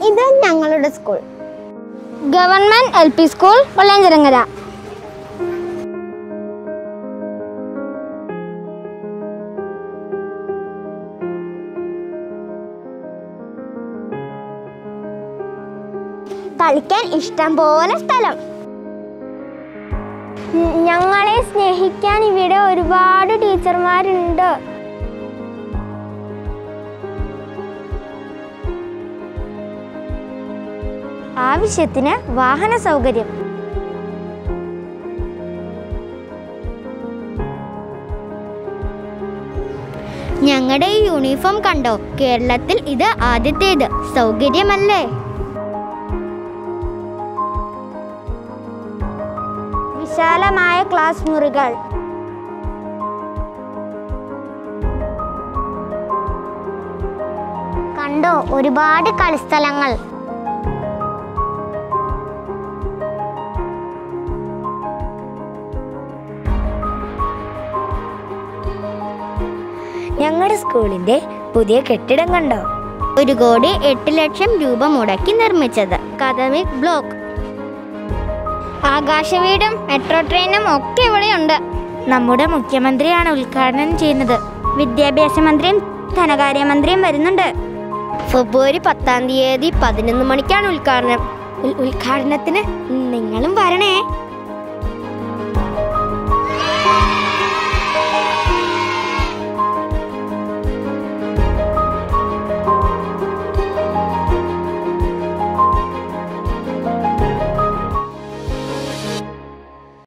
ഇത് ഞങ്ങളുടെ school government L P school Vellayanchirangara കളിക്കാൻ ഇഷ്ടം പോലെ സ്ഥലം ഞങ്ങളെ സ്നേഹിക്കാൻ ഇവിടെ ഒരുപാട് ടീച്ചർമാരുണ്ട് ആവശ്യത്തിന് വാഹന സൗകര്യം ഞങ്ങളുടെ ഈ യൂണിഫോം കണ്ടോ കേരളത്തിൽ ഇത് ആദ്യത്തേത് സൗകര്യമല്ലേ വിശാലമായ ക്ലാസ് മുറികൾ കണ്ടോ ഒരുപാട് കളിസ്ഥലങ്ങൾ ഞങ്ങളുടെ സ്കൂളിന്റെ പുതിയ കെട്ടിടം കണ്ടോ ഒരു കോടി എട്ട് ലക്ഷം രൂപ മുടക്കി നിർമ്മിച്ചത് അക്കാദമിക് ബ്ലോക്ക് ആകാശവീടും മെട്രോ ട്രെയിനും ഒക്കെ ഇവിടെയുണ്ട് നമ്മുടെ മുഖ്യമന്ത്രിയാണ് ഉദ്ഘാടനം ചെയ്യുന്നത് വിദ്യാഭ്യാസ മന്ത്രിയും ധനകാര്യമന്ത്രിയും വരുന്നുണ്ട് ഫെബ്രുവരി പത്താം തീയതി പതിനൊന്ന് മണിക്കാണ് ഉദ്ഘാടനം ഉൽ- ഉദ്ഘാടനത്തിന് നിങ്ങളും വരണേ